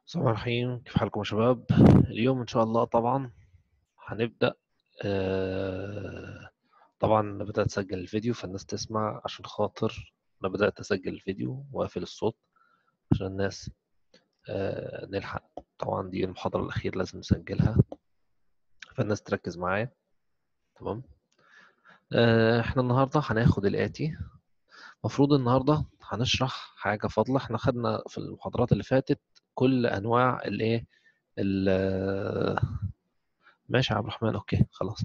السلام الرحيم كيف حالكم يا شباب اليوم ان شاء الله طبعا هنبدأ آه، طبعا انا بدأت اسجل الفيديو فالناس تسمع عشان خاطر انا بدأت اسجل الفيديو واقفل الصوت عشان الناس آه، نلحق طبعا دي المحاضرة الأخيرة لازم نسجلها فالناس تركز معايا تمام آه، احنا النهاردة هناخد الآتي المفروض النهاردة هنشرح حاجة فاضلة احنا خدنا في المحاضرات اللي فاتت كل انواع الايه ال- ماشي يا عبد الرحمن اوكي خلاص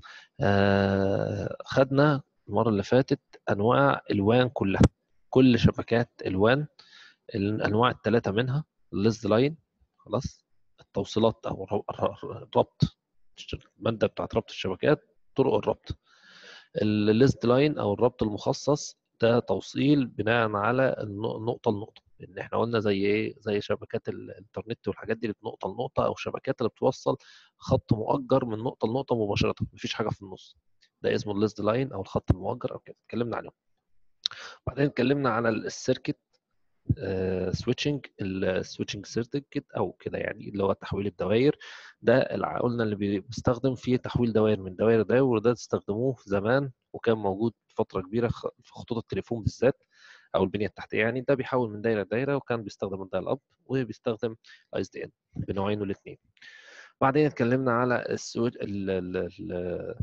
آه خدنا المره اللي فاتت انواع الوان كلها كل شبكات الوان الانواع الثلاثه منها الليز لاين خلاص التوصيلات او الر- الر- الربط الماده بتاعت ربط الشبكات طرق الربط الليست لاين او الربط المخصص ده توصيل بناء على النق- نقطه لنقطه ان احنا قلنا زي ايه زي شبكات الانترنت والحاجات دي اللي نقطه لنقطه او شبكات اللي بتوصل خط مؤجر من نقطه لنقطه مباشره مفيش حاجه في النص ده اسمه الليست لاين او الخط المؤجر او كده اتكلمنا عليهم بعدين اتكلمنا على السيركت سويتشنج السويتشنج سيركت او كده يعني اللي هو تحويل الدوائر ده اللي قلنا اللي بي- بيستخدم فيه تحويل دوائر من دوائر لدوائر وده استخدموه زمان وكان موجود فتره كبيره خ- في خطوط التليفون بالذات او البنيه التحتيه يعني ده بيحول من دايره لدايره وكان بيستخدم الدايل اب وبيستخدم الاي اس دي ان بنوعينه الاثنين بعدين اتكلمنا على السويت ال ال ال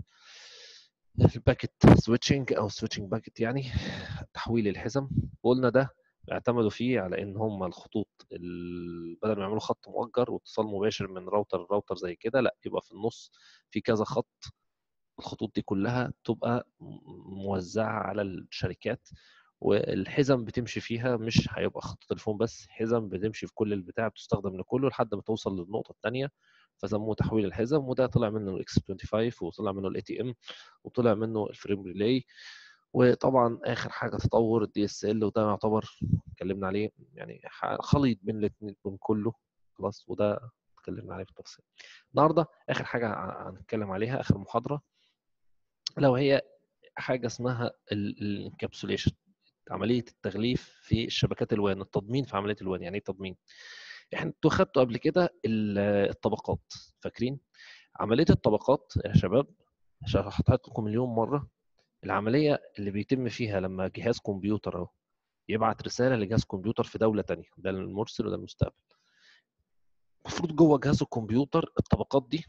الباكت سويتشنج او سويتشنج باكت يعني تحويل الحزم وقلنا ده اعتمدوا فيه على ان هم الخطوط ال- بدل ما يعملوا خط مؤجر واتصال مباشر من راوتر لراوتر زي كده لا يبقى في النص في كذا خط الخطوط دي كلها تبقى م- موزعة على الشركات والحزم بتمشي فيها مش هيبقى خط تليفون بس حزم بتمشي في كل البتاع بتستخدم لكله لحد ما توصل للنقطة الثانية فسموه تحويل الحزم وده طلع منه الاكس 25 وطلع منه الاي تي ام وطلع منه الفريم ريلاي وطبعا اخر حاجه تطور الدي اس ال وده يعتبر اتكلمنا عليه يعني ح- خليط بين الاثنين بين كله خلاص وده اتكلمنا عليه بالتفصيل النهارده اخر حاجه ع- هنتكلم عليها اخر محاضره لو هي حاجه اسمها الانكابسوليشن عمليه التغليف في الشبكات الوان التضمين في عمليه الوان يعني ايه تضمين احنا انتوا خدتوا قبل كده ال- الطبقات فاكرين عمليه الطبقات يا شباب شرحتها لكم مليون مره العمليه اللي بيتم فيها لما جهاز كمبيوتر اهو يبعت رساله لجهاز كمبيوتر في دوله تانية ده المرسل وده المستقبل المفروض جوه جهاز الكمبيوتر الطبقات دي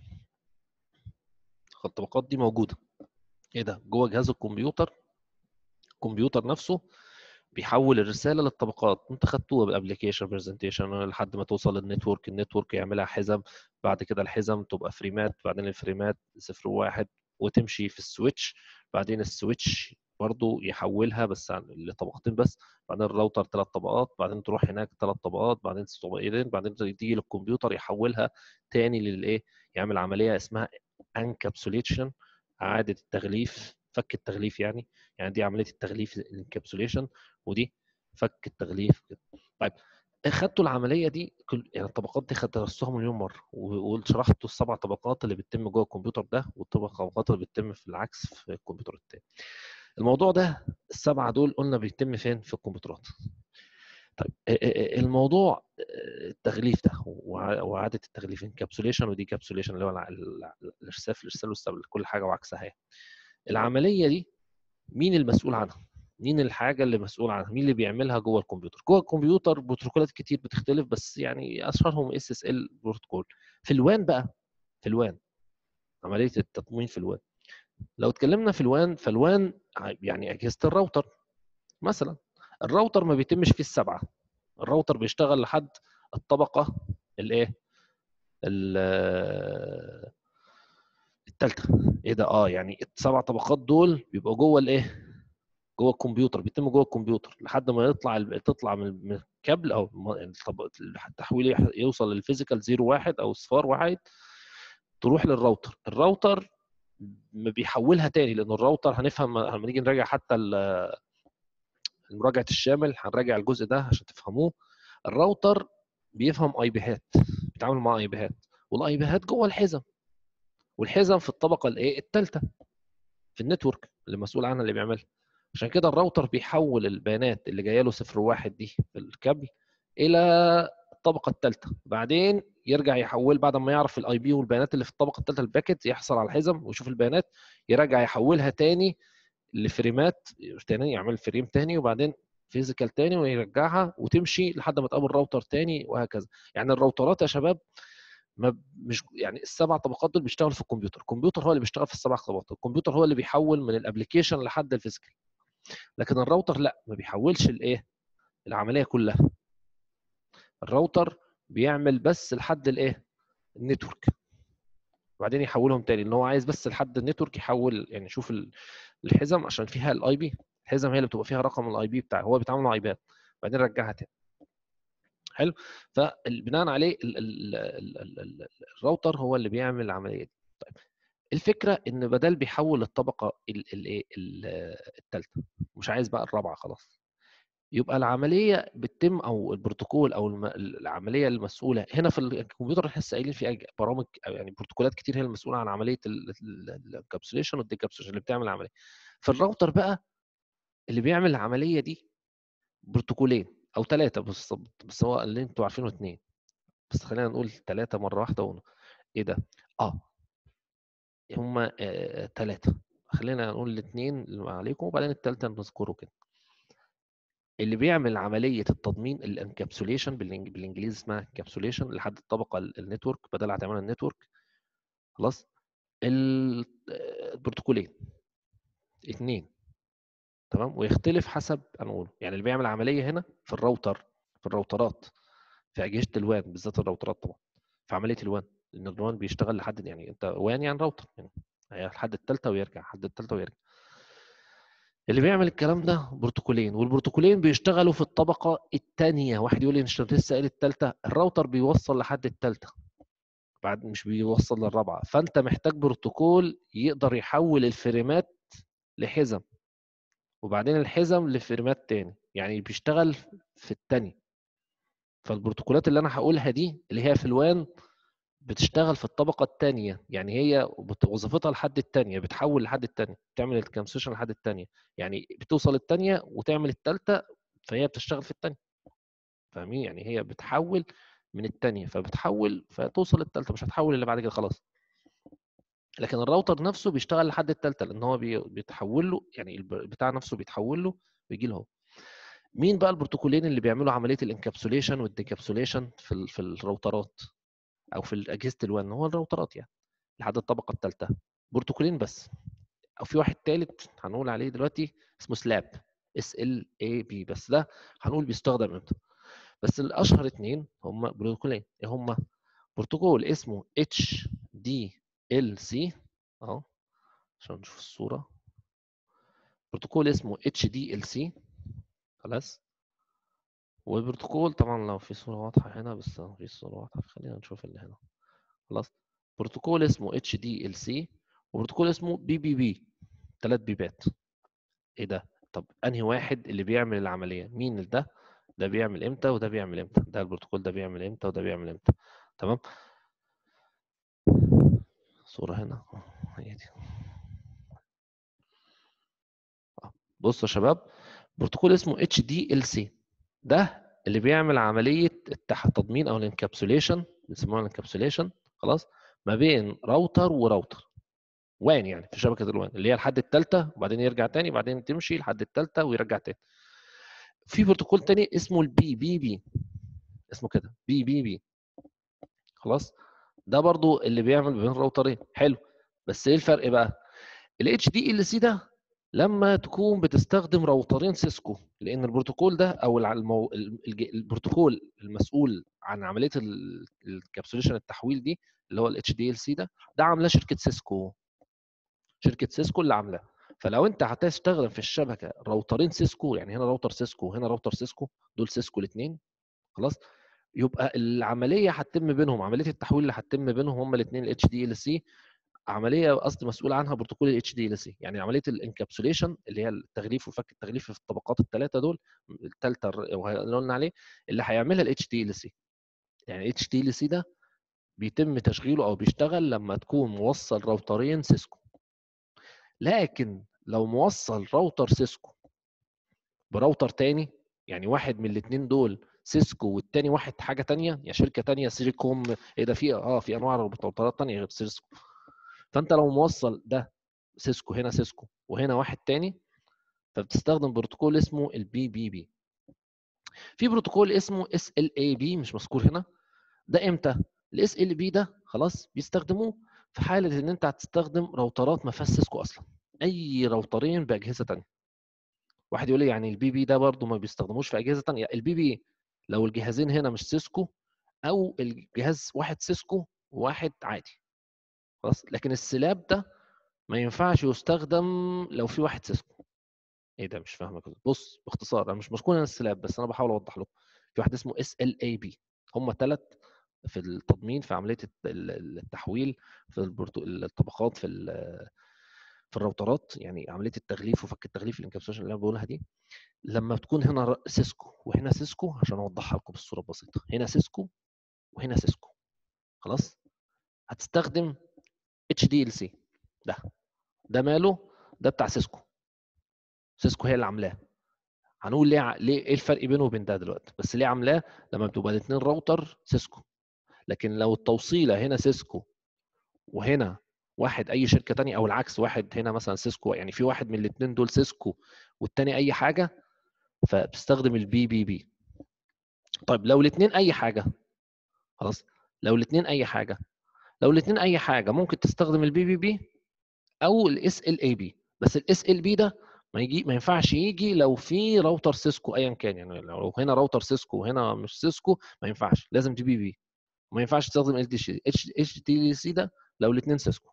الطبقات دي موجوده ايه ده جوه جهاز الكمبيوتر الكمبيوتر نفسه بيحول الرساله للطبقات انت خدتوها بالابلكيشن برزنتيشن لحد ما توصل للنتورك النتورك يعملها حزم بعد كده الحزم تبقى فريمات بعدين الفريمات صفر وواحد وتمشي في السويتش بعدين السويتش برضو يحولها بس عن- لطبقتين بس بعدين الراوتر ثلاث طبقات بعدين تروح هناك ثلاث طبقات بعدين طبقتين بعدين تيجي للكمبيوتر يحولها تاني للايه يعمل عمليه اسمها انكابسوليشن اعاده التغليف فك التغليف يعني يعني دي عمليه التغليف الانكابسوليشن ودي فك التغليف كده. طيب خدتوا العمليه دي كل يعني الطبقات دي خدت درستوها مليون مره و- وشرحتوا السبع طبقات اللي بتتم جوه الكمبيوتر ده والطبقات اللي بتتم في العكس في الكمبيوتر التاني الموضوع ده السبعه دول قلنا بيتم فين في الكمبيوترات طيب ا- ا- ا- الموضوع ا- التغليف ده وع- واعاده التغليف انكابسوليشن ودي كابسوليشن اللي هو الع- الع- الارسال الارسال والستقبل كل حاجه وعكسها هي. العمليه دي مين المسؤول عنها مين الحاجه اللي مسؤول عنها مين اللي بيعملها جوه الكمبيوتر جوه الكمبيوتر بروتوكولات كتير بتختلف بس يعني اشهرهم اس اس ال بروتوكول في الوان بقى في الوان عمليه التطمين في الوان لو اتكلمنا في الوان فالوان ع- يعني اجهزه الراوتر مثلا الراوتر ما بيتمش فيه السبعه الراوتر بيشتغل لحد الطبقه الايه ال- التالتة ايه ده اه يعني السبع طبقات دول بيبقوا جوه الايه جوه الكمبيوتر بيتم جوه الكمبيوتر لحد ما يطلع ال- تطلع من من الكابل او م- الطب- التحويل يح- يوصل للفيزيكال 0 1 او صفار واحد تروح للراوتر الراوتر ما بيحولها تاني لان الراوتر هنفهم لما نيجي نراجع حتى ال- مراجعه الشامل هنراجع الجزء ده عشان تفهموه الراوتر بيفهم اي بيهات بيتعامل مع اي بيهات والاي بيهات جوه الحزم والحزم في الطبقه الايه الثالثه في النتورك اللي مسؤول عنها اللي بيعملها عشان كده الراوتر بيحول البيانات اللي جايه له صفر واحد دي في الكابل الى الطبقه الثالثه بعدين يرجع يحول بعد ما يعرف الاي بي والبيانات اللي في الطبقه الثالثه الباكت يحصل على الحزم ويشوف البيانات يرجع يحولها تاني لفريمات تاني يعمل فريم تاني وبعدين فيزيكال تاني ويرجعها وتمشي لحد ما تقابل راوتر تاني وهكذا يعني الراوترات يا شباب ما مش يعني السبع طبقات دول بيشتغلوا في الكمبيوتر الكمبيوتر هو اللي بيشتغل في السبع طبقات الكمبيوتر هو اللي بيحول من الابلكيشن لحد الفيزيكال لكن الراوتر لا ما بيحولش الايه العمليه كلها الراوتر بيعمل بس لحد الايه النتورك وبعدين يحولهم تاني ان هو عايز بس لحد النتورك يحول يعني شوف الحزم عشان فيها الاي بي الحزم هي اللي بتبقى فيها رقم الاي بي بتاعه هو بيتعامل مع ايباد بعدين رجعها تاني حلو فبناء عليه ال ال ال ال الراوتر هو اللي بيعمل العمليه دي طيب الفكره ان بدل بيحول الطبقه الايه الثالثه مش عايز بقى الرابعه خلاص يبقى العمليه بتتم او البروتوكول او العمليه المسؤوله هنا في الكمبيوتر احنا لسه قايلين في برامج يعني بروتوكولات كتير هي المسؤوله عن عمليه الكابسوليشن والديكابسوليشن اللي بتعمل العمليه في الراوتر بقى اللي بيعمل العمليه دي بروتوكولين او ثلاثه بالظبط بس هو اللي انتوا عارفينه اثنين بس خلينا نقول ثلاثه مره واحده ون... ايه ده اه هما ثلاثه آه خلينا نقول الاثنين اللي عليكم وبعدين الثالثه نذكره كده اللي بيعمل عمليه التضمين الانكابسوليشن بالانجليزي اسمها انكابسوليشن لحد الطبقه النتورك بدل هتعملها النتورك خلاص البروتوكولين اثنين تمام ويختلف حسب هنقول يعني اللي بيعمل عمليه هنا في الراوتر في الراوترات في اجهزه الوان بالذات الراوترات طبعا في عمليه الوان لان الوان بيشتغل لحد يعني انت وان يعني راوتر يعني لحد الثالثه ويرجع لحد الثالثه ويرجع اللي بيعمل الكلام ده بروتوكولين والبروتوكولين بيشتغلوا في الطبقه الثانيه واحد يقول لي انت لسه قايل الثالثه الراوتر بيوصل لحد الثالثه بعد مش بيوصل للرابعه فانت محتاج بروتوكول يقدر يحول الفريمات لحزم وبعدين الحزم لفريمات تاني يعني بيشتغل في التاني فالبروتوكولات اللي انا هقولها دي اللي هي في الوان بتشتغل في الطبقة الثانية يعني هي وظيفتها لحد الثانية بتحول لحد الثانية بتعمل الكونسيشن لحد الثانية يعني بتوصل الثانية وتعمل الثالثة فهي بتشتغل في الثانية فاهمين يعني هي بتحول من الثانية فبتحول فتوصل الثالثة مش هتحول اللي بعد كده خلاص لكن الراوتر نفسه بيشتغل لحد الثالثه لان هو بيتحول له يعني البتاع نفسه بيتحول له ويجي له مين بقى البروتوكولين اللي بيعملوا عمليه الانكابسوليشن والديكابسوليشن في في الراوترات او في اجهزه الوان هو الراوترات يعني لحد الطبقه الثالثه بروتوكولين بس او في واحد ثالث هنقول عليه دلوقتي اسمه سلاب اس ال اي بي بس ده هنقول بيستخدم امتى بس الاشهر اثنين هم بروتوكولين ايه هم بروتوكول اسمه اتش دي ال سي اهو عشان نشوف الصوره بروتوكول اسمه اتش دي ال سي خلاص والبروتوكول طبعا لو في صوره واضحه هنا بس في صوره واضحه خلينا نشوف اللي هنا خلاص بروتوكول اسمه اتش دي ال سي وبروتوكول اسمه بي بي بي ثلاث بيبات ايه ده طب انهي واحد اللي بيعمل العمليه مين ده ده بيعمل امتى وده بيعمل امتى ده البروتوكول ده بيعمل امتى وده بيعمل امتى تمام صورة هنا هي دي بصوا يا شباب بروتوكول اسمه اتش دي ال سي ده اللي بيعمل عمليه التضمين او الانكابسوليشن بيسموها الانكابسوليشن خلاص ما بين راوتر وراوتر وان يعني في شبكه الوان اللي هي لحد الثالثه وبعدين يرجع تاني وبعدين تمشي لحد الثالثه ويرجع تاني في بروتوكول تاني اسمه البي بي بي اسمه كده بي بي بي خلاص ده برضو اللي بيعمل بين راوترين حلو بس ايه الفرق بقى الاتش دي ال سي ده لما تكون بتستخدم راوترين سيسكو لان البروتوكول ده او المو... البروتوكول المسؤول عن عمليه الكابسوليشن التحويل دي اللي هو الاتش دي ال سي ده ده عاملاه شركه سيسكو شركه سيسكو اللي عاملاه فلو انت هتستخدم في الشبكه راوترين سيسكو يعني هنا راوتر سيسكو وهنا راوتر سيسكو دول سيسكو الاثنين خلاص يبقى العمليه هتتم بينهم عمليه التحويل اللي هتتم بينهم هما الاثنين الاتش دي ال سي عمليه قصدي مسؤول عنها بروتوكول الاتش دي ال سي يعني عمليه الانكابسوليشن اللي هي التغليف وفك التغليف في الطبقات الثلاثه دول الثالثه اللي قلنا عليه اللي هيعملها الاتش دي ال سي يعني الاتش دي ال سي ده بيتم تشغيله او بيشتغل لما تكون موصل راوترين سيسكو لكن لو موصل راوتر سيسكو براوتر تاني يعني واحد من الاثنين دول سيسكو والتاني واحد حاجه تانية يا شركه تانية سيليكوم ايه ده في اه في انواع روترات تانية غير سيسكو فانت لو موصل ده سيسكو هنا سيسكو وهنا واحد تاني فبتستخدم بروتوكول اسمه البي بي بي في بروتوكول اسمه اس ال اي بي مش مذكور هنا ده امتى الاس ال بي ده خلاص بيستخدموه في حاله ان انت هتستخدم راوترات ما فيهاش سيسكو اصلا اي راوترين باجهزه ثانيه واحد يقول لي يعني البي بي ده برضه ما بيستخدموش في اجهزه ثانيه البي بي لو الجهازين هنا مش سيسكو او الجهاز واحد سيسكو وواحد عادي خلاص لكن السلاب ده ما ينفعش يستخدم لو في واحد سيسكو ايه ده مش فاهمك بص باختصار انا مش مذكور هنا السلاب بس انا بحاول اوضح لكم في واحد اسمه اس ال اي بي هم ثلاث في التضمين في عمليه التحويل في الطبقات في في الراوترات يعني عمليه التغليف وفك التغليف الانكابسوليشن اللي انا بقولها دي لما بتكون هنا سيسكو وهنا سيسكو عشان اوضحها لكم بالصوره البسيطه هنا سيسكو وهنا سيسكو خلاص هتستخدم اتش دي ال سي ده ده ماله ده بتاع سيسكو سيسكو هي اللي عاملاه هنقول ليه ليه ايه الفرق بينه وبين ده دلوقتي بس ليه عاملاه لما بتبقى الاثنين راوتر سيسكو لكن لو التوصيله هنا سيسكو وهنا واحد اي شركه ثانيه او العكس واحد هنا مثلا سيسكو يعني في واحد من الاثنين دول سيسكو والثاني اي حاجه فبتستخدم البي بي بي طيب لو الاثنين اي حاجه خلاص لو الاثنين اي حاجه لو الاثنين اي حاجه ممكن تستخدم البي بي بي او الاس ال اي بي بس الاس ال بي ده ما يجي ما ينفعش يجي لو في راوتر سيسكو ايا كان يعني لو هنا راوتر سيسكو وهنا مش سيسكو ما ينفعش لازم تي بي بي ما ينفعش تستخدم ال دي سي اتش تي سي ده لو الاثنين سيسكو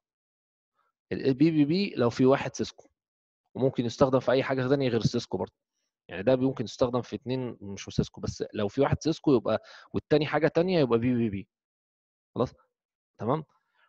البي بي بي لو في واحد سيسكو وممكن يستخدم في اي حاجه ثانيه غير السيسكو برضه يعني ده ممكن يستخدم في اثنين مش سيسكو بس لو في واحد سيسكو يبقى والتاني حاجه ثانيه يبقى بي بي بي خلاص تمام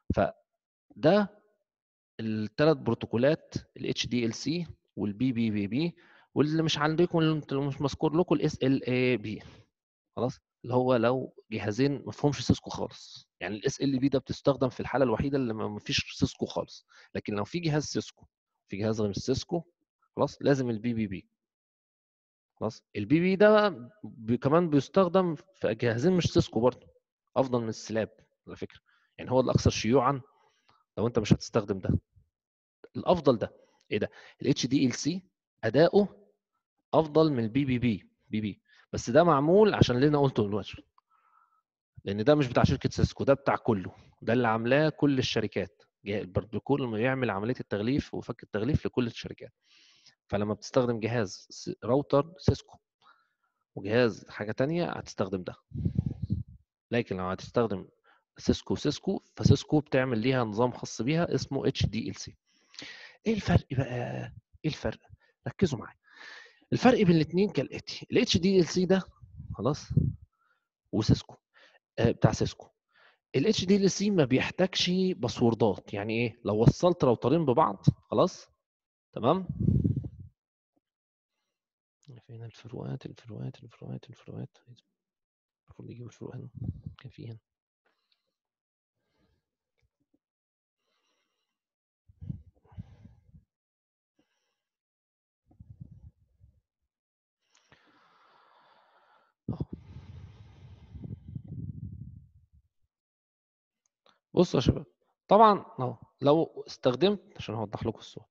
فده الثلاث بروتوكولات الاتش دي ال سي والبي بي بي بي واللي مش عندكم اللي مش مذكور لكم الاس ال اي بي خلاص اللي هو لو جهازين ما فيهمش سيسكو خالص يعني الاس ال بي ده بتستخدم في الحاله الوحيده اللي ما فيش سيسكو خالص لكن لو في جهاز سيسكو في جهاز غير سيسكو خلاص لازم البي بي بي خلاص البي بي ده بي كمان بيستخدم في جهازين مش سيسكو برضه افضل من السلاب على فكره يعني هو الاكثر شيوعا لو انت مش هتستخدم ده الافضل ده ايه ده الاتش دي ال سي اداؤه افضل من البي بي بي بي بي بس ده معمول عشان اللي انا قلته دلوقتي لان ده مش بتاع شركه سيسكو ده بتاع كله ده اللي عاملاه كل الشركات البروتوكول اللي يعمل عمليه التغليف وفك التغليف لكل الشركات فلما بتستخدم جهاز راوتر سيسكو وجهاز حاجه تانية هتستخدم ده لكن لو هتستخدم سيسكو سيسكو فسيسكو بتعمل ليها نظام خاص بيها اسمه اتش دي ال سي ايه الفرق بقى ايه الفرق ركزوا معايا الفرق بين الاثنين كالاتي الاتش دي ال سي ده خلاص وسيسكو آه بتاع سيسكو الاتش دي ال سي ما بيحتاجش باسوردات يعني ايه لو وصلت راوترين ببعض خلاص تمام فين الفروقات الفروقات الفروقات الفروقات المفروض يجيب الفروق هنا كان في هنا بصوا يا شباب طبعا اهو لو استخدمت عشان اوضح لكم الصوره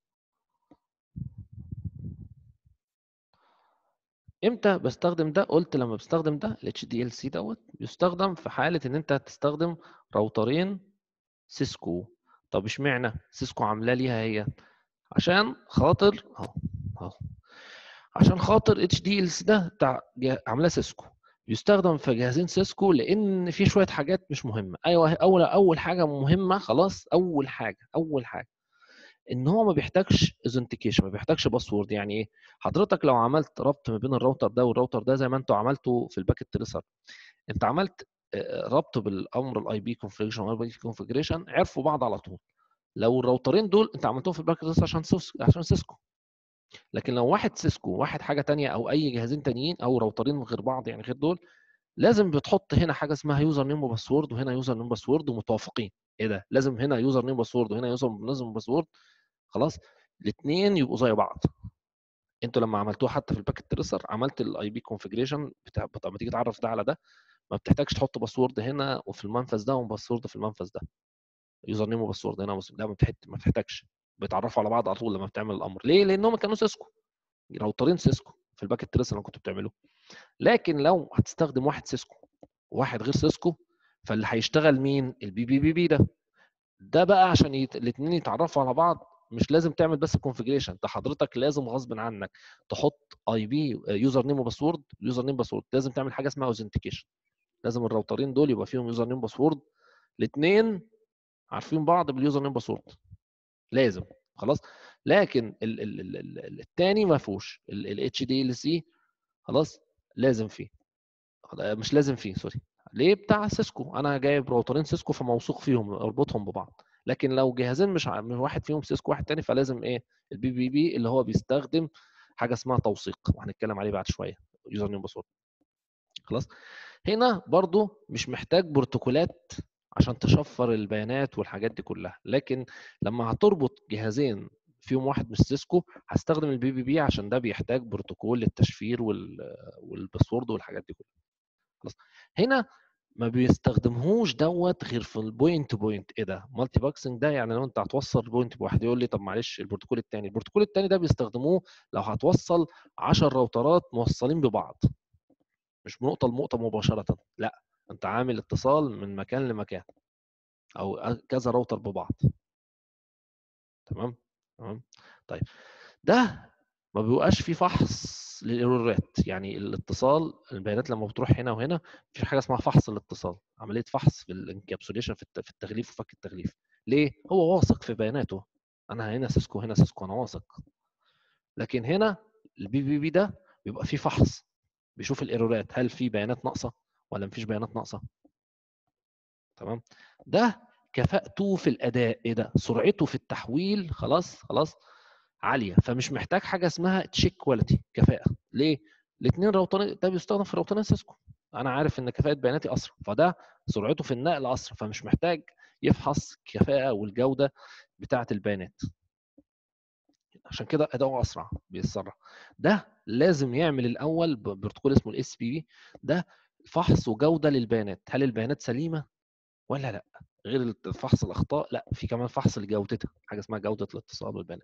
امتى بستخدم ده قلت لما بستخدم ده ال HDLC دوت بيستخدم في حاله ان انت هتستخدم راوترين سيسكو طب اشمعنى سيسكو عاملاه ليها هي عشان خاطر اهو اهو عشان خاطر HDLC ده بتاع عاملاه سيسكو يستخدم في جهازين سيسكو لان في شويه حاجات مش مهمه ايوه اول اول حاجه مهمه خلاص اول حاجه اول حاجه ان هو ما بيحتاجش اثنتيكيشن ما بيحتاجش باسورد يعني ايه حضرتك لو عملت ربط ما بين الراوتر ده والراوتر ده زي ما انتوا عملتوا في الباكيت تريسر انت عملت ربط بالامر الاي بي كونفيجريشن والاي بي كونفيجريشن عرفوا بعض على طول لو الراوترين دول انت عملتهم في الباكيت تريسر عشان عشان سيسكو لكن لو واحد سيسكو واحد حاجه تانية او اي جهازين تانيين او راوترين غير بعض يعني غير دول لازم بتحط هنا حاجه اسمها يوزر نيم وباسورد وهنا يوزر نيم وباسورد ومتوافقين ايه ده لازم هنا يوزر نيم وباسورد وهنا يوزر نيم وباسورد خلاص الاثنين يبقوا زي بعض انتوا لما عملتوه حتى في الباكت تريسر عملت الاي بي كونفجريشن بتاع لما تيجي تعرف ده على ده ما بتحتاجش تحط باسورد هنا وفي المنفذ ده وباسورد في المنفذ ده يوزر نيم وباسورد هنا لا ما ما بتحتاجش بيتعرفوا على بعض على طول لما بتعمل الامر ليه لانهم كانوا سيسكو راوترين سيسكو في الباكت تريسر اللي كنتوا بتعملوه لكن لو هتستخدم واحد سيسكو وواحد غير سيسكو فاللي هيشتغل مين البي بي بي بي ده ده بقى عشان يت... الاثنين يتعرفوا على بعض مش لازم تعمل بس كونفجريشن ده حضرتك لازم غصب عنك تحط اي بي يوزر نيم وباسورد يوزر نيم باسورد لازم تعمل حاجه اسمها اوثنتيكيشن لازم الراوترين دول يبقى فيهم يوزر نيم باسورد الاثنين عارفين بعض باليوزر نيم باسورد لازم خلاص لكن ال ال ال ال الثاني ما فيهوش الاتش دي ال سي خلاص لازم فيه مش لازم فيه سوري ليه بتاع سيسكو انا جايب راوترين سيسكو فموثوق فيهم اربطهم ببعض لكن لو جهازين مش من واحد فيهم سيسكو واحد تاني فلازم ايه البي بي بي اللي هو بيستخدم حاجه اسمها توثيق وهنتكلم عليه بعد شويه يوزر نيم باسورد خلاص هنا برضو مش محتاج بروتوكولات عشان تشفر البيانات والحاجات دي كلها لكن لما هتربط جهازين فيهم واحد مش سيسكو هستخدم البي بي بي عشان ده بيحتاج بروتوكول للتشفير والباسورد والحاجات دي كلها خلاص هنا ما بيستخدمهوش دوت غير في البوينت تو بوينت ايه ده مالتي باكسنج ده يعني لو انت هتوصل بوينت بواحد يقول لي طب معلش البروتوكول الثاني البروتوكول الثاني ده بيستخدموه لو هتوصل 10 راوترات موصلين ببعض مش من نقطه لنقطه مباشره لا انت عامل اتصال من مكان لمكان او كذا راوتر ببعض تمام تمام طيب ده ما بيبقاش فيه فحص للايرورات يعني الاتصال البيانات لما بتروح هنا وهنا في حاجه اسمها فحص الاتصال عمليه فحص في الانكابسوليشن في التغليف وفك التغليف ليه هو واثق في بياناته انا هنا سيسكو هنا سيسكو انا واثق لكن هنا البي بي بي ده بيبقى فيه فحص بيشوف الايرورات هل في بيانات ناقصه ولا مفيش بيانات ناقصه تمام ده كفاءته في الاداء ايه ده سرعته في التحويل خلاص خلاص عاليه فمش محتاج حاجه اسمها تشيك كواليتي كفاءه ليه الاثنين راوترين ده بيستخدم في راوترين سيسكو انا عارف ان كفاءه بياناتي اسرع فده سرعته في النقل اسرع فمش محتاج يفحص الكفاءه والجوده بتاعه البيانات عشان كده اداؤه اسرع بيسرع ده لازم يعمل الاول بروتوكول اسمه الاس بي بي ده فحص وجوده للبيانات هل البيانات سليمه ولا لا غير فحص الاخطاء لا في كمان فحص لجودتها حاجه اسمها جوده الاتصال والبيانات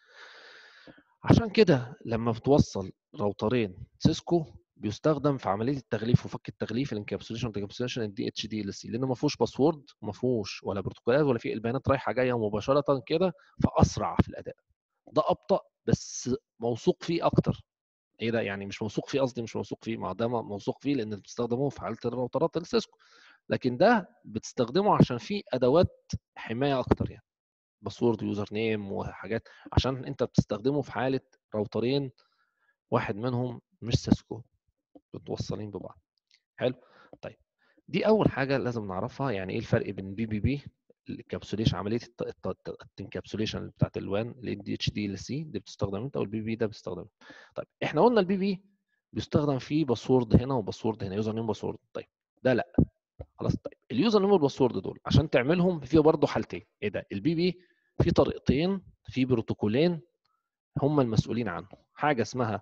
عشان كده لما بتوصل راوترين سيسكو بيستخدم في عمليه التغليف وفك التغليف الانكابسوليشن والانكابسوليشن الدي اتش دي ال سي لانه ما فيهوش باسورد وما فيهوش ولا بروتوكولات ولا في البيانات رايحه جايه مباشره كده فاسرع في الاداء ده ابطا بس موثوق فيه اكتر ايه ده يعني مش موثوق فيه قصدي مش موثوق فيه ما ده موثوق فيه لان بتستخدموه في حاله الراوترات السيسكو لكن ده بتستخدمه عشان فيه ادوات حمايه اكتر يعني باسورد يوزر نيم وحاجات عشان انت بتستخدمه في حاله راوترين واحد منهم مش سيسكو متوصلين ببعض حلو طيب دي اول حاجه لازم نعرفها يعني ايه الفرق بين بي بي بي الكابسوليشن عمليه الانكابسوليشن بتاعت الوان ال دي اتش دي ال سي دي بتستخدم انت والبي بي ده بيستخدم طيب احنا قلنا البي بي بيستخدم فيه باسورد هنا وباسورد هنا يوزر نيم باسورد طيب ده لا خلاص طيب اليوزر نيم والباسورد دول عشان تعملهم في برضه حالتين ايه ده البي بي في طريقتين في بروتوكولين هم المسؤولين عنه حاجه اسمها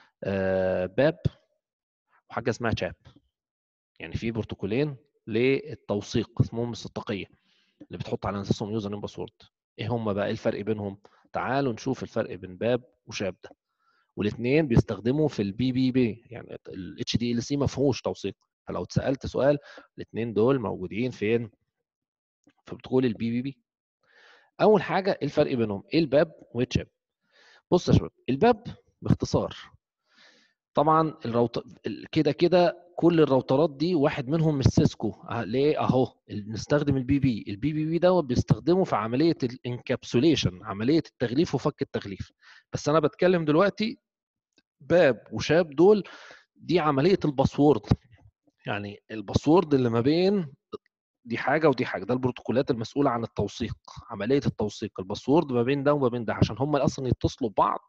باب وحاجه اسمها شاب يعني في بروتوكولين للتوثيق اسمهم الصداقيه اللي بتحط على اساسهم يوزر نيم باسورد ايه هم بقى ايه الفرق بينهم تعالوا نشوف الفرق بين باب وشاب ده والاثنين بيستخدموا في البي بي بي يعني الاتش دي ال سي ما فيهوش توثيق فلو اتسالت سؤال الاثنين دول موجودين فين في بروتوكول البي بي بي اول حاجه ايه الفرق بينهم ايه الباب والتشاب بص يا شباب الباب باختصار طبعا الراوتر كده كده كل الراوترات دي واحد منهم مش سيسكو ليه اهو نستخدم البي بي البي بي بي دوت بيستخدمه في عمليه الانكابسوليشن عمليه التغليف وفك التغليف بس انا بتكلم دلوقتي باب وشاب دول دي عمليه الباسورد يعني الباسورد اللي ما بين دي حاجه ودي حاجه ده البروتوكولات المسؤوله عن التوثيق عمليه التوثيق الباسورد ما بين ده وما بين ده عشان هم اصلا يتصلوا ببعض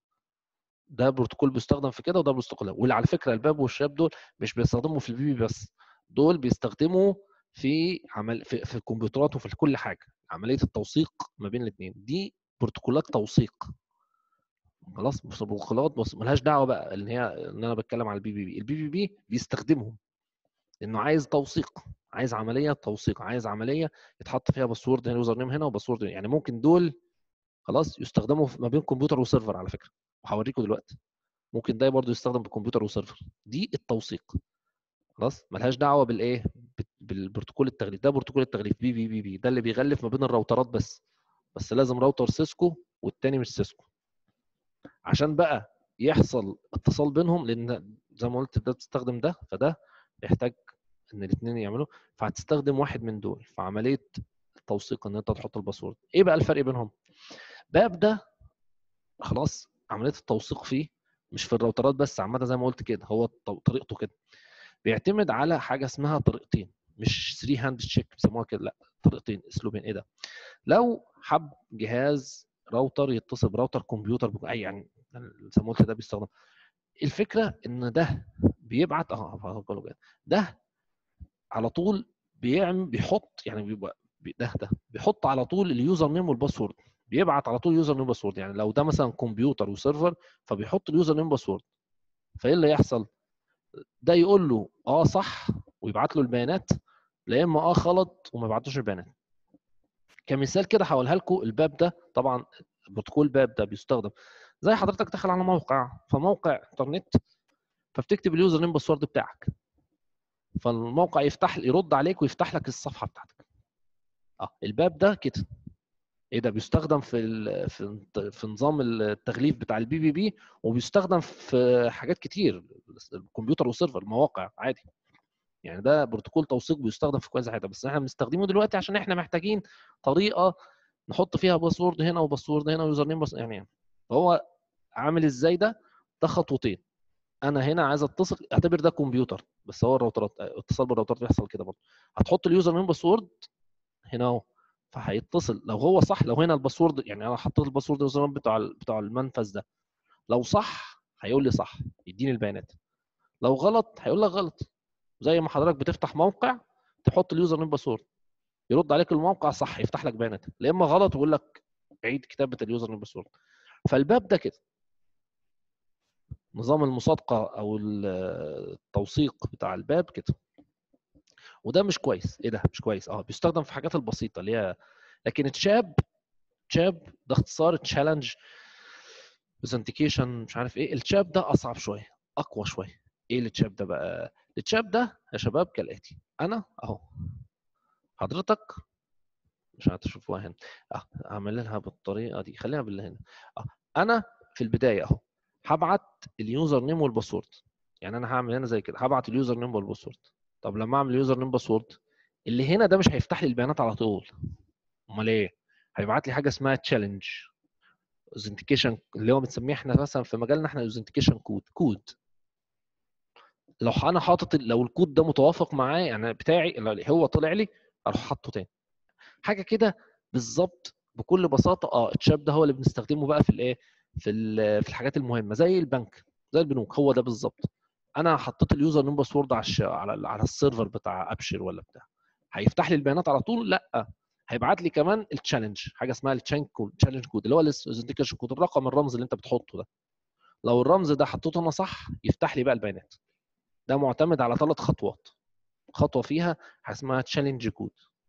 ده بروتوكول بيستخدم في كده وده بروتوكول واللي على فكره الباب والشاب دول مش بيستخدموا في البي بي بس دول بيستخدموا في عمل في, في الكمبيوترات وفي كل حاجه عمليه التوثيق ما بين الاثنين دي بروتوكولات توثيق خلاص بروتوكولات بص ملهاش دعوه بقى اللي هي ان انا بتكلم على البي بي بي البي بي بي بيستخدمهم لانه عايز توثيق عايز عمليه توثيق عايز عمليه يتحط فيها باسورد هنا يوزر نيم هنا وباسورد يعني ممكن دول خلاص يستخدموا ما بين كمبيوتر وسيرفر على فكره وهوريكم دلوقتي ممكن ده برضه يستخدم بكمبيوتر وسيرفر دي التوثيق خلاص ملهاش دعوه بالايه بالبروتوكول التغليف ده بروتوكول التغليف بي بي بي بي ده اللي بيغلف ما بين الراوترات بس بس لازم راوتر سيسكو والتاني مش سيسكو عشان بقى يحصل اتصال بينهم لان زي ما قلت ده بتستخدم ده فده يحتاج ان الاثنين يعملوا فهتستخدم واحد من دول في عمليه التوثيق ان انت تحط الباسورد ايه بقى الفرق بينهم باب ده خلاص عمليه التوثيق فيه مش في الراوترات بس عامه زي ما قلت كده هو طريقته كده بيعتمد على حاجه اسمها طريقتين مش 3 هاند تشيك بيسموها كده لا طريقتين اسلوبين ايه ده لو حب جهاز راوتر يتصل براوتر كمبيوتر اي يعني زي ما قلت ده بيستخدم الفكره ان ده بيبعت اه ده على طول بيعمل بيحط يعني بيبقى ده ده بيحط على طول اليوزر نيم والباسورد بيبعت على طول يوزر نيم وباسورد يعني لو ده مثلا كمبيوتر وسيرفر فبيحط اليوزر نيم وباسورد فايه اللي يحصل ده يقول له اه صح ويبعت له البيانات لا اما اه غلط وما يبعتوش البيانات كمثال كده هقولها لكم الباب ده طبعا بروتوكول باب ده بيستخدم زي حضرتك داخل على موقع فموقع انترنت فبتكتب اليوزر نيم باسورد بتاعك فالموقع يفتح يرد عليك ويفتح لك الصفحه بتاعتك اه الباب ده كده ايه ده بيستخدم في في في نظام التغليف بتاع البي بي بي وبيستخدم في حاجات كتير الكمبيوتر وسيرفر مواقع عادي يعني ده بروتوكول توثيق بيستخدم في كذا حاجه بس احنا بنستخدمه دلوقتي عشان احنا محتاجين طريقه نحط فيها باسورد هنا وباسورد هنا ويوزر نيم يعني فهو عامل ازاي ده ده خطوتين انا هنا عايز اتصل اعتبر ده كمبيوتر بس هو الراوترات اتصال بالراوترات بيحصل كده برضه هتحط اليوزر نيم باسورد هنا اهو فهيتصل لو هو صح لو هنا الباسورد يعني انا حطيت الباسورد بتاع بتاع المنفذ ده لو صح هيقول لي صح يديني البيانات لو غلط هيقول لك غلط زي ما حضرتك بتفتح موقع تحط اليوزر نيم باسورد يرد عليك الموقع صح يفتح لك بيانات لا اما غلط ويقول لك عيد كتابه اليوزر نيم باسورد فالباب ده كده نظام المصادقه او التوثيق بتاع الباب كده وده مش كويس ايه ده مش كويس اه بيستخدم في الحاجات البسيطه اللي هي لكن تشاب تشاب ده اختصار تشالنج اوثنتيكيشن مش عارف ايه التشاب ده اصعب شويه اقوى شويه ايه التشاب ده بقى التشاب ده يا شباب كالاتي انا اهو حضرتك مش هتشوفوها هنا اه اعمل لها بالطريقه دي خليها باللي هنا اه انا في البدايه اهو هبعت اليوزر نيم والباسورد يعني انا هعمل هنا زي كده هبعت اليوزر نيم والباسورد طب لما اعمل يوزر نيم باسورد اللي هنا ده مش هيفتح لي البيانات على طول امال ايه هيبعت لي حاجه اسمها تشالنج اوثنتيكيشن اللي هو بنسميه احنا مثلا في مجالنا احنا اوثنتيكيشن كود كود لو انا حاطط لو الكود ده متوافق معايا يعني بتاعي هو طلع لي اروح حاطه تاني حاجه كده بالظبط بكل بساطه اه التشاب ده هو اللي بنستخدمه بقى في الايه في في الحاجات المهمه زي البنك زي البنوك هو ده بالظبط انا حطيت اليوزر نيم باسورد على على على السيرفر بتاع ابشر ولا بتاع هيفتح لي البيانات على طول لا هيبعت لي كمان التشالنج حاجه اسمها التشالنج كود التشالنج كود اللي هو الاوثنتيكيشن كود الرقم الرمز اللي انت بتحطه ده لو الرمز ده حطيته انا صح يفتح لي بقى البيانات ده معتمد على ثلاث خطوات خطوه فيها اسمها تشالنج كود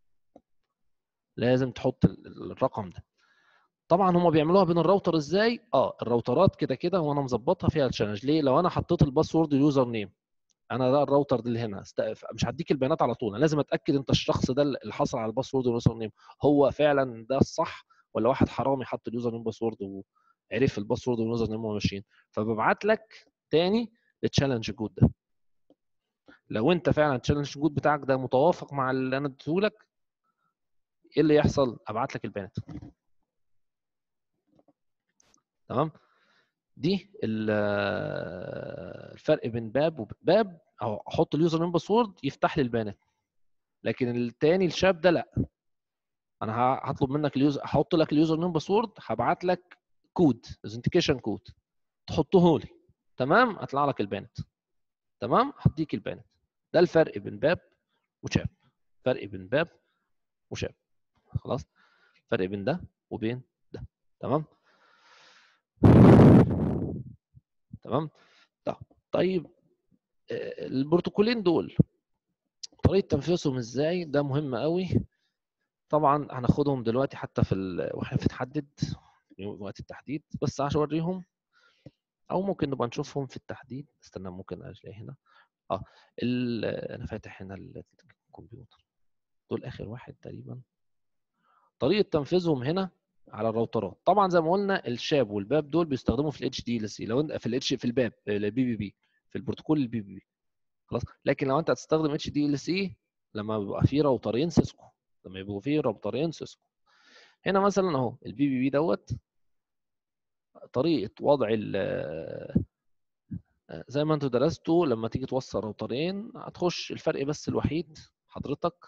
لازم تحط الرقم ده طبعا هم بيعملوها بين الراوتر ازاي اه الراوترات كده كده وانا مظبطها فيها التشالنج ليه لو انا حطيت الباسورد اليوزر نيم انا ده الراوتر اللي هنا مش هديك البيانات على طول انا لازم اتاكد انت الشخص ده اللي حصل على الباسورد واليوزر نيم هو فعلا ده الصح ولا واحد حرامي حط اليوزر نيم باسورد وعرف الباسورد واليوزر نيم وهو ماشيين فببعت لك تاني التشالنج كود ده لو انت فعلا التشالنج كود بتاعك ده متوافق مع اللي انا اديته لك ايه اللي يحصل ابعت لك البيانات تمام دي الفرق بين باب وباب او احط اليوزر نيم باسورد يفتح لي البيانات لكن الثاني الشاب ده لا انا هطلب منك اليوزر هحط لك اليوزر نيم باسورد هبعت لك كود اوثنتيكيشن كود تحطه لي تمام هطلع لك البيانات تمام هديك البيانات ده الفرق بين باب وشاب فرق بين باب وشاب خلاص فرق بين ده وبين ده تمام تمام طب طيب آه، البروتوكولين دول طريقه تنفيذهم ازاي ده مهم قوي طبعا هناخدهم دلوقتي حتى في ال... واحنا بنحدد وقت التحديد بس عشان اوريهم او ممكن نبقى نشوفهم في التحديد استنى ممكن الاقي هنا اه ال... انا فاتح هنا الكمبيوتر دول اخر واحد تقريبا طريقه تنفيذهم هنا على الراوترات طبعا زي ما قلنا الشاب والباب دول بيستخدموا في الاتش دي ال سي لو انت في الاتش في الباب البي بي بي في البروتوكول البي بي بي خلاص لكن لو انت هتستخدم اتش دي ال سي لما بيبقى في راوترين سيسكو لما يبقوا في راوترين سيسكو هنا مثلا اهو البي بي بي دوت طريقه وضع ال زي ما انتوا درستوا لما تيجي توصل راوترين هتخش الفرق بس الوحيد حضرتك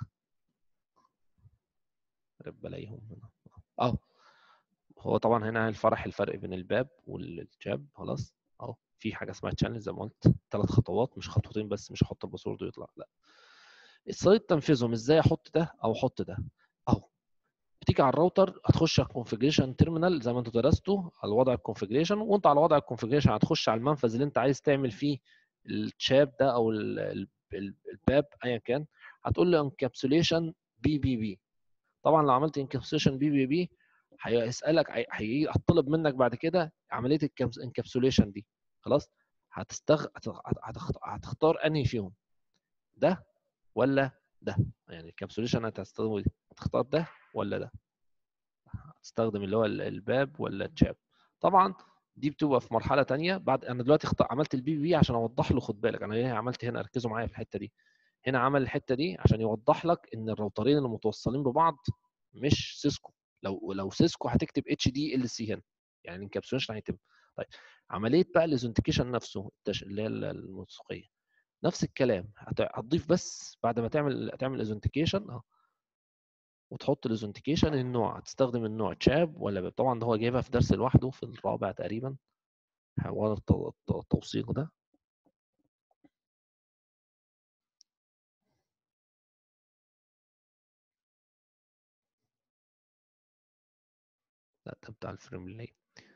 بلاقيهم هنا اهو هو طبعا هنا الفرح الفرق بين الباب والجاب خلاص اهو في حاجه اسمها تشانل زي ما قلت ثلاث خطوات مش خطوتين بس مش احط الباسورد ويطلع لا الطريقه تنفيذهم ازاي احط ده او احط ده اهو بتيجي على الراوتر هتخش على الكونفجريشن تيرمينال زي ما انتوا درستوا على وضع الكونفجريشن وانت على وضع الكونفجريشن هتخش على المنفذ اللي انت عايز تعمل فيه الشاب ده او الباب ايا كان هتقول له انكابسوليشن بي بي بي طبعا لو عملت انكابسوليشن بي بي بي هيسالك هيجي هتطلب منك بعد كده عمليه الانكابسوليشن دي خلاص هتستغ هتختار انهي فيهم ده ولا ده يعني الكابسوليشن هتستخدمه دي هتختار ده ولا ده هتستخدم اللي هو الباب ولا الجاب طبعا دي بتبقى في مرحله ثانيه بعد انا دلوقتي اختار عملت البي بي عشان اوضح له خد بالك انا عملت هنا ركزوا معايا في الحته دي هنا عمل الحته دي عشان يوضح لك ان الراوترين اللي متوصلين ببعض مش سيسكو لو لو سيسكو هتكتب اتش دي ال سي هنا يعني الانكابسوليشن هيتم طيب عمليه بقى الاوثنتيكيشن نفسه اللي هي الموثوقيه نفس الكلام هتضيف بس بعد ما تعمل تعمل الاوثنتيكيشن اه وتحط الاوثنتيكيشن النوع هتستخدم النوع تشاب ولا طبعا ده هو جايبها في درس لوحده في الرابع تقريبا حوار التوثيق ده لا ده بتاع الفريم لي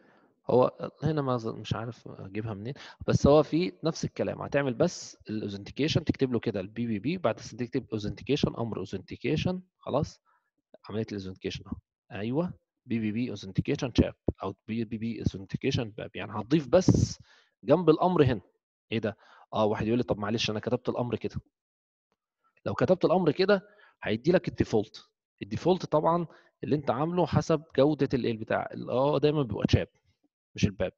هو هنا ما مش عارف اجيبها منين بس هو في نفس الكلام هتعمل بس الاوثنتيكيشن تكتب له كده البي بي بي بعد كده تكتب اوثنتيكيشن امر اوثنتيكيشن خلاص عمليه الاوثنتيكيشن اهو ايوه بي بي بي اوثنتيكيشن شاب او بي بي بي اوثنتيكيشن باب يعني هتضيف بس جنب الامر هنا ايه ده اه واحد يقول لي طب معلش انا كتبت الامر كده لو كتبت الامر كده هيدي لك الديفولت الديفولت طبعا اللي انت عامله حسب جوده الايه بتاع اه دايما بيبقى شاب مش الباب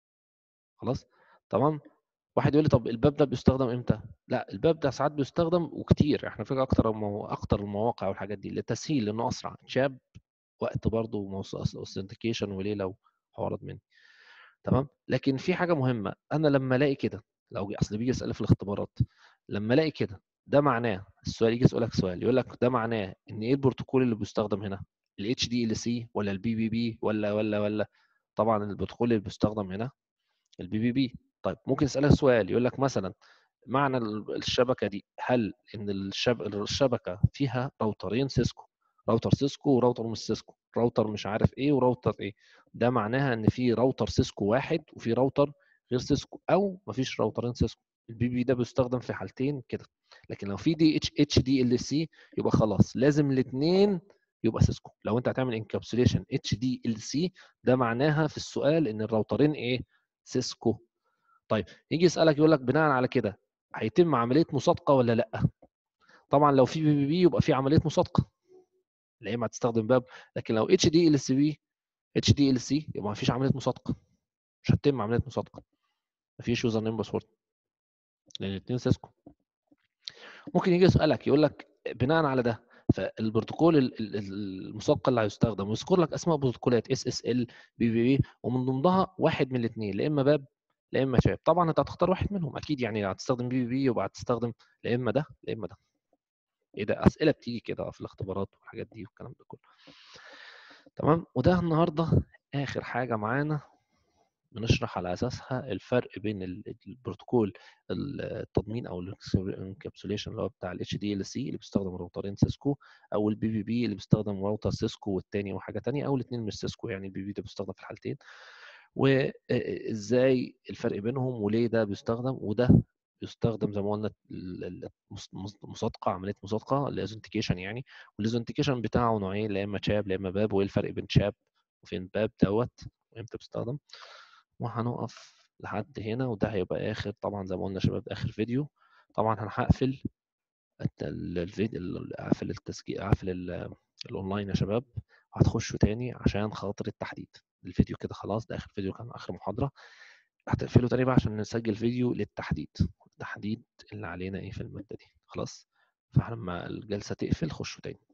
خلاص تمام واحد يقول لي طب الباب ده بيستخدم امتى لا الباب ده ساعات بيستخدم وكتير احنا فاكر اكتر مو... اكتر المواقع والحاجات دي للتسهيل لانه اسرع شاب وقت برضه اوثنتيكيشن وليله وحوارات من تمام لكن في حاجه مهمه انا لما الاقي كده لو اصل بيجي يسال في الاختبارات لما الاقي كده ده معناه السؤال يجي يسالك سؤال يقول لك ده معناه ان ايه البروتوكول اللي بيستخدم هنا الاتش دي ال سي ولا البي بي بي ولا ولا ولا طبعا البروتوكول اللي بيستخدم هنا البي بي بي طيب ممكن يسالك سؤال يقول لك مثلا معنى الشبكه دي هل ان الشبكه فيها راوترين سيسكو راوتر سيسكو وراوتر مش سيسكو راوتر مش عارف ايه وراوتر ايه ده معناها ان في راوتر سيسكو واحد وفي راوتر غير سيسكو او مفيش راوترين سيسكو البي بي ده بيستخدم في حالتين كده لكن لو في دي اتش اتش دي ال سي يبقى خلاص لازم الاثنين يبقى سيسكو لو انت هتعمل انكابسوليشن اتش دي ال سي ده معناها في السؤال ان الراوترين ايه سيسكو طيب يجي يسالك يقول لك بناء على كده هيتم عمليه مصادقه ولا لا طبعا لو في بي بي بي يبقى في عمليه مصادقه لا اما هتستخدم باب لكن لو اتش دي ال سي بي اتش دي ال سي يبقى ما فيش عمليه مصادقه مش هتتم عمليه مصادقه ما فيش يوزر نيم باسورد لان الاثنين سيسكو ممكن يجي يسالك يقول لك بناء على ده فالبروتوكول المصادقه اللي هيستخدم ويذكر لك اسماء بروتوكولات اس اس ال بي بي بي ومن ضمنها واحد من الاثنين لا اما باب لا اما شاب طبعا انت هتختار واحد منهم اكيد يعني هتستخدم بي بي بي يبقى هتستخدم لا اما ده لا اما ده ايه ده اسئله بتيجي كده في الاختبارات والحاجات دي والكلام ده كله تمام وده النهارده اخر حاجه معانا بنشرح على اساسها الفرق بين البروتوكول التضمين او الانكابسوليشن اللي هو بتاع الاتش دي ال سي اللي بيستخدم راوترين سيسكو او البي بي بي اللي بيستخدم راوتر سيسكو والتاني وحاجه تانية او الاثنين مش سيسكو يعني البي بي ده بيستخدم في الحالتين وازاي الفرق بينهم وليه ده بيستخدم وده بيستخدم زي ما قلنا مصادقه عمليه مصادقه الاوثنتيكيشن يعني والاوثنتيكيشن بتاعه نوعين لا اما تشاب لا اما باب وايه الفرق بين تشاب وفين باب دوت وامتى بيستخدم وهنقف لحد هنا وده هيبقى اخر طبعا زي ما قلنا يا شباب اخر فيديو طبعا انا هقفل الفيديو اقفل التسجيل اقفل الاونلاين يا شباب هتخشوا تاني عشان خاطر التحديد الفيديو كده خلاص ده اخر فيديو كان اخر محاضره هتقفله تاني بقى عشان نسجل فيديو للتحديد التحديد اللي علينا ايه في الماده دي خلاص فلما الجلسه تقفل خشوا تاني